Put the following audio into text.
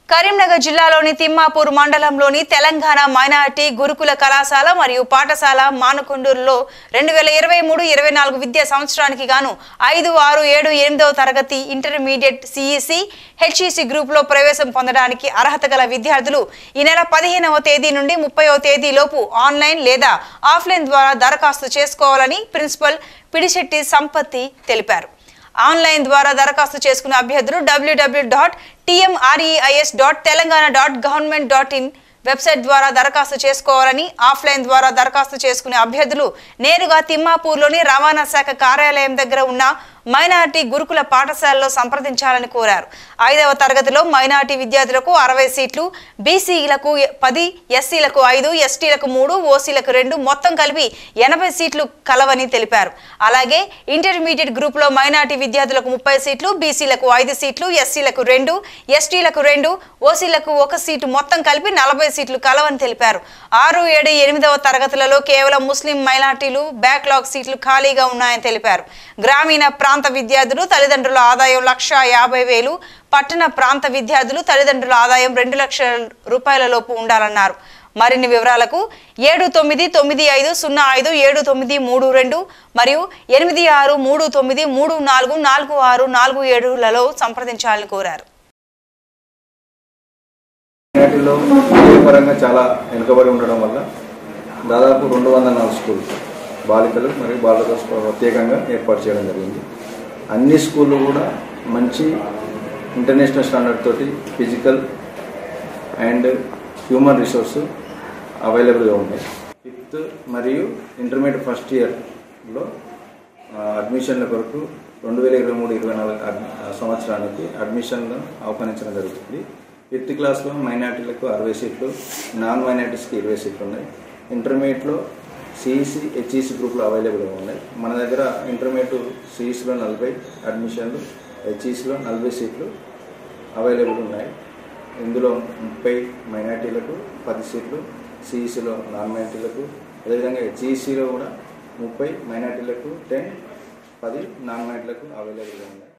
కరీంనగర్ జిల్లాలోని తిమ్మాపూర్ మండలంలోని తెలంగాణ మైనార్టీ గురుకుల కళాశాల మరియు పాఠశాల మానుకొండూరులో రెండు వేల ఇరవై మూడు ఇరవై నాలుగు విద్యా సంవత్సరానికి గాను ఐదు ఆరు ఏడు ఎనిమిదవ తరగతి ఇంటర్మీడియట్ సిఈసి హెచ్ఈసి గ్రూపులో ప్రవేశం పొందడానికి అర్హత గల విద్యార్థులు ఈ నెల పదిహేనవ తేదీ నుండి ముప్పైవ తేదీలోపు ఆన్లైన్ లేదా ఆఫ్లైన్ ద్వారా దరఖాస్తు చేసుకోవాలని ప్రిన్సిపల్ పిడిశెట్టి సంపత్తి తెలిపారు ఆన్లైన్ ద్వారా దరఖాస్తు చేసుకున్న అభ్యర్థులు WWW dot TMREIS dot Telangana dot government dot in website ద్వారా దరఖాస్తు చేసుకోవాలని ఆఫ్లైన్ ద్వారా దరఖాస్తు చేసుకునే అభ్యర్థులు నేరుగా తిమ్మాపూర్లోని రవాణా శాఖ కార్యాలయం దగ్గర ఉన్న మైనార్టీ గురుకుల పాఠశాలలో సంప్రదించాలని కోరారు ఐదవ తరగతిలో మైనార్టీ విద్యార్థులకు అరవై సీట్లు బీసీలకు పది ఎస్సీలకు ఐదు ఎస్టీలకు మూడు ఓసీలకు రెండు మొత్తం కలిపి ఎనభై సీట్లు కలవని తెలిపారు అలాగే ఇంటర్మీడియట్ గ్రూప్లో మైనార్టీ విద్యార్థులకు ముప్పై సీట్లు బీసీలకు ఐదు సీట్లు ఎస్సీలకు రెండు ఎస్టీలకు రెండు ఓసీలకు ఒక సీటు మొత్తం కలిపి నలభై సీట్లు కలవని తెలిపారు ఆరు ఏడు ఎనిమిదవ తరగతులలో కేవలం ముస్లిం మైనార్టీలు బ్యాక్లాగ్ సీట్లు ఖాళీగా ఉన్నాయని తెలిపారు గ్రామీణ ప్రాంత విద్యార్థులు తల్లిదండ్రుల ఆదాయం లక్ష యాభై వేలు పట్టణ ప్రాంత విద్యార్థులు తల్లిదండ్రుల ఆదాయం రెండు లక్షల రూపాయల లోపు ఉండాలన్నారు మరిన్ని వివరాలకు ఏడు తొమ్మిది తొమ్మిది ఐదు సున్నా ఐదు ఏడు తొమ్మిది మూడు రెండు మరియు ఎనిమిది ఆరు మూడు తొమ్మిది మూడు నాలుగు నాలుగు ఆరు నాలుగు ఏడులలో సంప్రదించాలని కోరారు మైనార్టీలో పరంగా చాలా వెనుకబడి ఉండడం వల్ల దాదాపు రెండు వందల నాలుగు స్కూల్ బాలికలు మరియు బాలికల స్కూల్ ప్రత్యేకంగా ఏర్పాటు చేయడం జరిగింది అన్ని స్కూళ్ళు కూడా మంచి ఇంటర్నేషనల్ స్టాండర్డ్ తోటి ఫిజికల్ అండ్ హ్యూమన్ రిసోర్స్ అవైలబుల్గా ఉన్నాయి ఫిఫ్త్ మరియు ఇంటర్మీడియట్ ఫస్ట్ ఇయర్లో అడ్మిషన్ల కొరకు రెండు వేల ఇరవై మూడు ఇరవై నాలుగు అడ్- సంవత్సరానికి అడ్మిషన్లు ఆహ్వానించడం జరుగుతుంది ఫిఫ్త్ క్లాస్లో మైనార్టీలకు అరవై సీట్లు నాన్ మైనార్టీస్కి ఇరవై సీట్లు ఉన్నాయి ఇంటర్మీడియట్లో సిఈసి హెచ్ఈసి గ్రూపులు అవైలబుల్గా ఉన్నాయి మన దగ్గర ఇంటర్మీడియట్ సిఈసిలో నలభై అడ్మిషన్లు హెచ్ఈసిలో నలభై సీట్లు అవైలబుల్ ఉన్నాయి ఇందులో ముప్పై మైనార్టీలకు పది సీట్లు సిఈసిలో నాన్ మైనార్టీలకు అదేవిధంగా హెచ్ఈసిలో కూడా ముప్పై మైనార్టీలకు టెన్ పది నాన్ మైనార్టీలకు అవైలబుల్గా ఉన్నాయి